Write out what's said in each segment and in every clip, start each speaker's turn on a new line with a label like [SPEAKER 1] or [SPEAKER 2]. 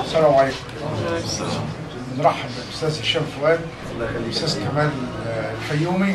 [SPEAKER 1] السلام عليكم نرحب بالاستاذ هشام فؤاد والاستاذ كمال آه، الفيومي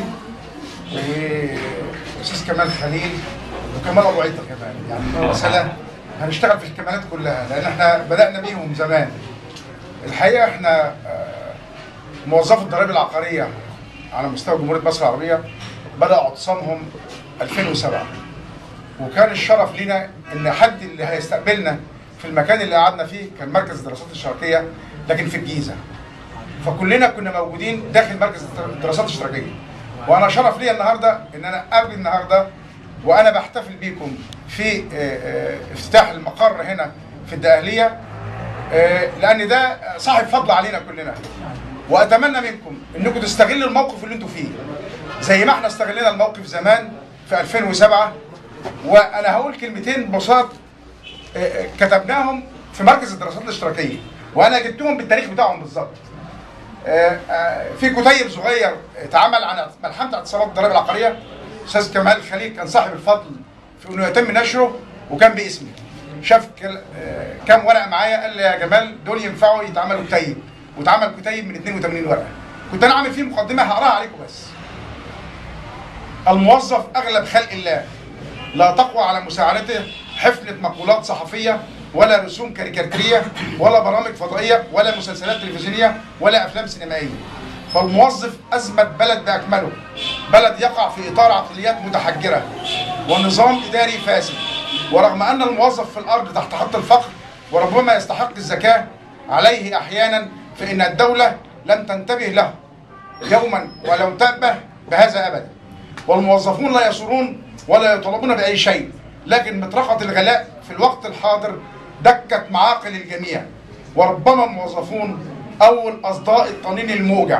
[SPEAKER 1] والاستاذ كمال خليل وكمال ابو عيطه كمان يعني المساله هنشتغل في الكمالات كلها لان احنا بدانا بيهم زمان الحقيقه احنا آه، موظفي الضرائب العقاريه على مستوى جمهوريه مصر العربيه بدا اعتصامهم 2007 وكان الشرف لينا ان حد اللي هيستقبلنا في المكان اللي قعدنا فيه كان مركز الدراسات الاشتراكيه لكن في الجيزه فكلنا كنا موجودين داخل مركز الدراسات الاشتراكيه وانا شرف لي النهارده ان انا قبل النهارده وانا بحتفل بيكم في آه، آه، افتتاح المقر هنا في الدقهليه آه، لان ده صاحب فضل علينا كلنا واتمنى منكم انكم تستغلوا الموقف اللي انتم فيه زي ما احنا استغلينا الموقف زمان في 2007 وانا هقول كلمتين بساط آه، آه، كتبناهم في مركز الدراسات الاشتراكيه وانا جبتهم بالتاريخ بتاعهم بالظبط آه، آه، في كتيب صغير اتعمل عن ملحمه اعتصامات الضرائب العقاريه استاذ كمال خليل كان صاحب الفضل في انه يتم نشره وكان باسمي شاف كل- آه، كام ورقه معايا قال لي يا جمال دول ينفعوا يتعملوا كتيب واتعمل كتيب من 82 ورقه كنت انا عامل فيه مقدمه هقراها عليكم بس الموظف اغلب خلق الله لا تقوى على مساعدته حفلة مقولات صحفية ولا رسوم كاريكاتيرية ولا برامج فضائية ولا مسلسلات تلفزيونية ولا أفلام سينمائية فالموظف أثبت بلد بأكمله بلد يقع في إطار عقليات متحجرة ونظام إداري فاسد ورغم أن الموظف في الأرض تحت خط الفقر وربما يستحق الزكاة عليه أحيانا فإن الدولة لم تنتبه له يوما ولم تأبه بهذا أبدا والموظفون لا يصرون ولا يطالبون بأي شيء لكن مطرقة الغلاء في الوقت الحاضر دكت معاقل الجميع وربما الموظفون أول أصداء الطنين الموجع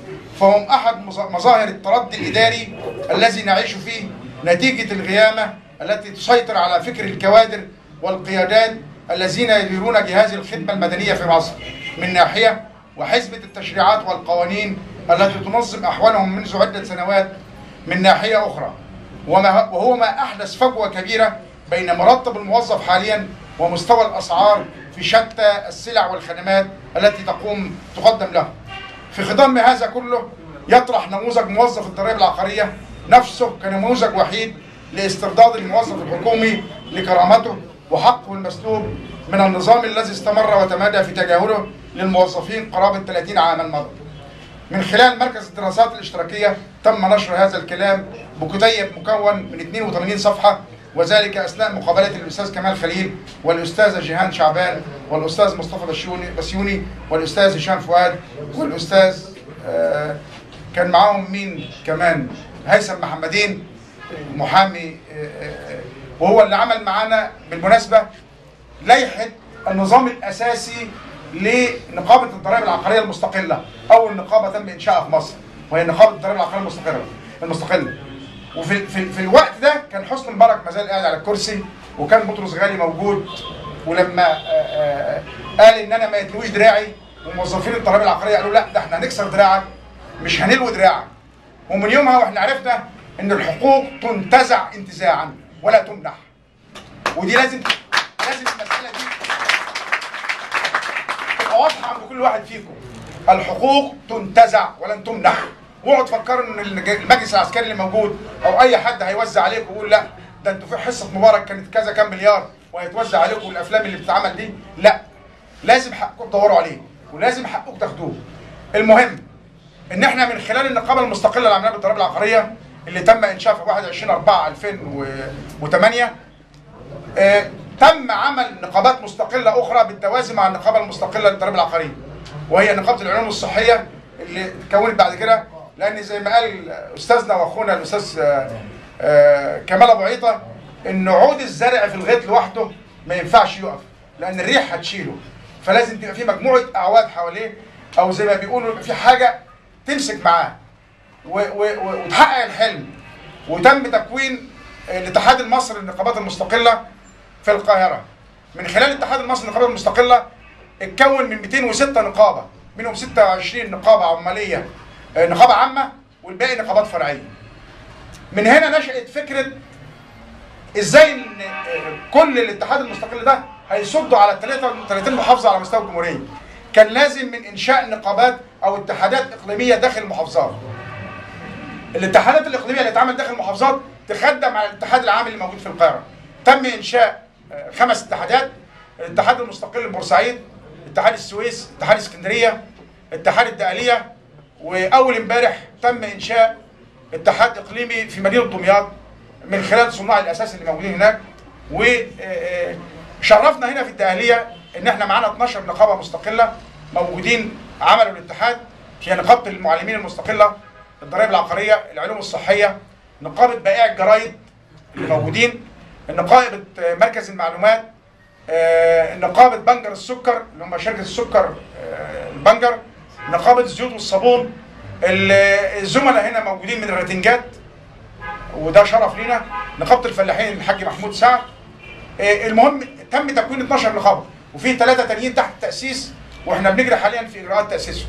[SPEAKER 1] فهم أحد مظا- مظاهر التردي الإداري الذي نعيش فيه نتيجة الغيامة التي تسيطر على فكر الكوادر والقيادات الذين يديرون جهاز الخدمة المدنية في مصر من ناحية وحزمة التشريعات والقوانين التي تنظم أحوالهم منذ عدة سنوات من ناحية أخرى وما وهو ما أحدث فجوة كبيرة بين مرتب الموظف حاليا ومستوى الأسعار في شتى السلع والخدمات التي تقوم تقدم له في خضم هذا كله يطرح نموذج موظف الضرائب العقارية نفسه كنموذج وحيد لاسترداد الموظف الحكومي لكرامته وحقه المسلوب من النظام الذي استمر وتمادى في تجاهله للموظفين قرابة 30 عاما مضت من خلال مركز الدراسات الاشتراكية تم نشر هذا الكلام بكتيب مكون من 82 صفحة وذلك أثناء مقابلة الأستاذ كمال خليل والأستاذة جيهان شعبان والأستاذ مصطفى بسيوني بسيوني والأستاذ هشام فؤاد والأستاذ آه كان معاهم مين كمان هيثم محمدين محامي آه، آه، وهو اللي عمل معانا بالمناسبة لائحة النظام الأساسي لنقابة الضرائب العقارية المستقلة أول نقابة تم إنشائها في مصر وهي نقابة الضرائب العقارية المستقلة المستقلة وفي في, في الوقت ده كان حسني مبارك ما زال قاعد على الكرسي وكان بطرس غالي موجود ولما آه، آه، قال ان انا ما يتلويش دراعي وموظفين الضرائب العقاريه قالوا لا ده احنا هنكسر دراعك مش هنلوي دراعك ومن يومها واحنا عرفنا ان الحقوق تنتزع انتزاعا ولا تمنح ودي لازم لازم المساله دي تبقى واضحه عند كل واحد فيكم الحقوق تنتزع ولن تمنح واقعد تفكروا ان الج- المجلس العسكري اللي موجود او اي حد هيوزع عليكم ويقول لا ده انتوا في حصه مبارك كانت كذا كام مليار وهيتوزع عليكم الافلام اللي بتتعمل دي لا لازم حقكم تدوروا عليه ولازم حقكم تاخدوه المهم ان احنا من خلال النقابه المستقله اللي عملناها بالضرائب العقاريه اللي تم انشائها في 21 4 2008 آه، تم عمل نقابات مستقله اخرى بالتوازي مع النقابه المستقله للضرائب العقاريه وهي نقابه العلوم الصحيه اللي اتكونت بعد كده لان زي ما قال استاذنا واخونا الاستاذ آه، آه، كمال ابو عيطه ان عود الزرع في الغيط لوحده ما ينفعش يقف لان الريح هتشيله فلازم تبقى في مجموعه اعواد حواليه او زي ما بيقولوا يبقى في حاجه تمسك معاه و- و- و- وتحقق الحلم وتم تكوين الاتحاد المصري للنقابات المستقله في القاهره من خلال الاتحاد المصري للنقابات المستقله اتكون من 206 نقابه منهم 26 نقابه عماليه آه، نقابه عامه والباقي نقابات فرعيه من هنا نشأت فكره ازاي ان آه، كل الاتحاد المستقل ده هيصدوا على 33 محافظه على مستوى الجمهوريه كان لازم من انشاء نقابات او اتحادات اقليميه داخل المحافظات الاتحادات الاقليميه اللي اتعمل داخل المحافظات تخدم على الاتحاد العام اللي موجود في القاهره تم انشاء آه، خمس اتحادات الاتحاد المستقل بورسعيد اتحاد السويس اتحاد اسكندريه اتحاد الدقهليه واول امبارح تم انشاء اتحاد اقليمي في مدينه دمياط من خلال صناع الاساس اللي موجودين هناك وشرفنا هنا في الدقهليه ان احنا معانا 12 نقابه مستقله موجودين عملوا الاتحاد هي نقابه المعلمين المستقله الضرائب العقاريه العلوم الصحيه نقابه بائع الجرايد اللي موجودين نقابه مركز المعلومات آه، نقابه بنجر السكر اللي هم شركه السكر آه، البنجر نقابه الزيوت والصابون ال- الزملاء هنا موجودين من الراتنجات وده شرف لينا نقابه الفلاحين الحاج محمود سعد آه، المهم تم تكوين 12 نقابه وفي ثلاثه تانيين تحت التاسيس واحنا بنجري حاليا في اجراءات تاسيسهم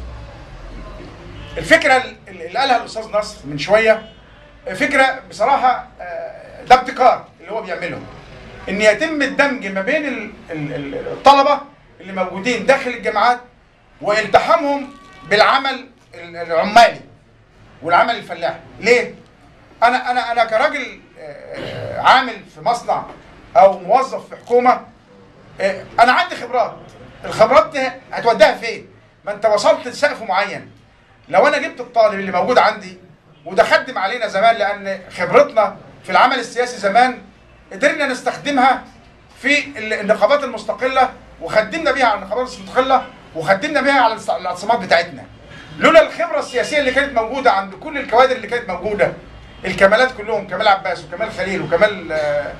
[SPEAKER 1] الفكره اللي قالها الاستاذ نصر من شويه فكره بصراحه آه، ده ابتكار اللي هو بيعمله ان يتم الدمج ما بين ال- ال- ال- الطلبه اللي موجودين داخل الجامعات والتحامهم بالعمل ال- العمالي والعمل الفلاحي ليه انا انا انا كراجل آه، عامل في مصنع او موظف في حكومه آه، انا عندي خبرات الخبرات دي هتوديها فين ما انت وصلت لسقف معين لو انا جبت الطالب اللي موجود عندي وده خدم علينا زمان لان خبرتنا في العمل السياسي زمان قدرنا نستخدمها في ال- النقابات المستقله وخدمنا بيها على النقابات المستقله وخدمنا بيها على الص- العاصمات بتاعتنا لولا الخبره السياسيه اللي كانت موجوده عند كل الكوادر اللي كانت موجوده الكمالات كلهم كمال عباس وكمال خليل وكمال آه،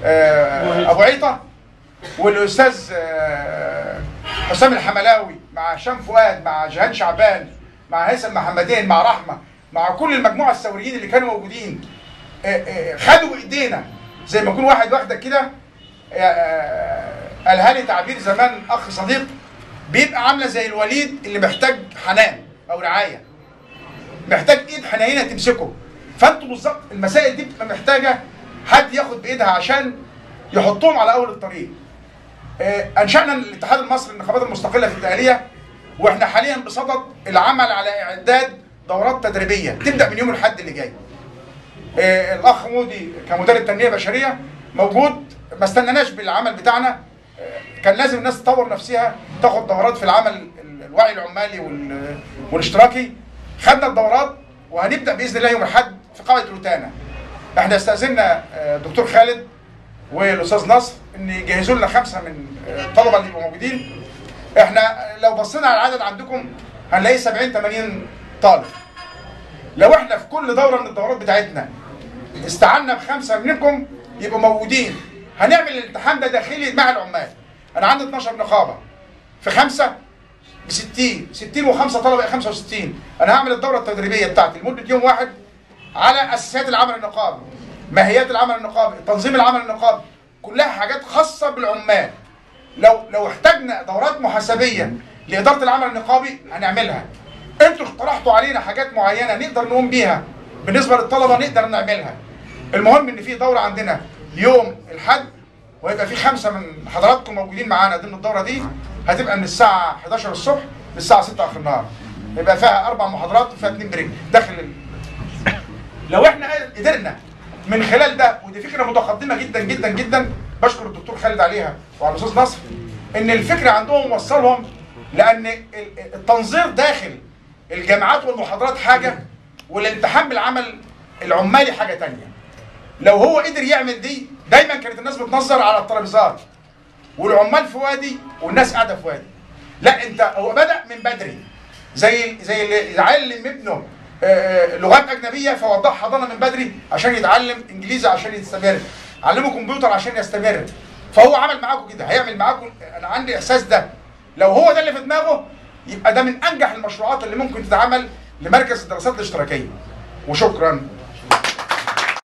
[SPEAKER 1] آه، ابو عيطه والاستاذ آه، حسام الحملاوي مع هشام فؤاد مع جهان شعبان مع هيثم محمدين مع رحمه مع كل المجموعه الثوريين اللي كانوا موجودين آه، آه، خدوا بايدينا زي ما يكون واحد واخدك كده آه، آه، قالها لي تعبير زمان اخ صديق بيبقى عامله زي الوليد اللي محتاج حنان او رعايه محتاج ايد حنينه تمسكه فانتوا بالظبط المسائل دي بتبقى محتاجه حد ياخد بايدها عشان يحطهم على اول الطريق آه، انشانا الاتحاد المصري للنقابات المستقله في الداخليه واحنا حاليا بصدد العمل على اعداد دورات تدريبيه تبدا من يوم الاحد اللي جاي آه، الاخ مودي كمدرب تنميه بشريه موجود ما استناناش بالعمل بتاعنا آه، كان لازم الناس تطور نفسها تاخد دورات في العمل ال- الوعي العمالي وال- والاشتراكي خدنا الدورات وهنبدا باذن الله يوم الاحد في قاعده روتانا احنا استاذنا آه، الدكتور خالد والاستاذ نصر ان يجهزوا لنا خمسه من آه، الطلبه اللي يبقوا موجودين احنا لو بصينا على العدد عندكم هنلاقي 70 80 طالب لو احنا في كل دوره من الدورات بتاعتنا استعنا بخمسه منكم يبقوا موجودين هنعمل الامتحان ده داخلي مع العمال انا عندي 12 نقابه في خمسه ب 60 60 وخمسه طلبه يبقى 65 انا هعمل الدوره التدريبيه بتاعتي لمده يوم واحد على اساسيات العمل النقابي ماهيات العمل النقابي تنظيم العمل النقابي كلها حاجات خاصه بالعمال لو لو احتاجنا دورات محاسبيه لاداره العمل النقابي هنعملها انتوا اقترحتوا علينا حاجات معينه نقدر نقوم بيها بالنسبه للطلبه نقدر نعملها المهم ان في دوره عندنا يوم الاحد ويبقى في خمسه من حضراتكم موجودين معانا ضمن الدوره دي هتبقى من الساعه 11 الصبح للساعه 6 اخر النهار يبقى فيها اربع محاضرات وفيها اثنين بريك داخل ال... لو احنا قدرنا من خلال ده ودي فكره متقدمه جدا جدا جدا بشكر الدكتور خالد عليها وعلى الاستاذ نصر ان الفكره عندهم وصلهم لان ال- التنظير داخل الجامعات والمحاضرات حاجه والامتحان بالعمل العمالي حاجه تانية لو هو قدر يعمل دي دايما كانت الناس بتنظر على الترابيزات والعمال في وادي والناس قاعده في وادي لا انت هو بدا من بدري زي زي اللي يعلم ابنه آه، آه، لغات اجنبيه فوضعه حضانه من بدري عشان يتعلم انجليزي عشان يستمر علمه كمبيوتر عشان يستمر فهو عمل معاكم كده هيعمل معاكم انا عندي احساس ده لو هو ده اللي في دماغه يبقى ده من انجح المشروعات اللي ممكن تتعمل لمركز الدراسات الاشتراكيه وشكرا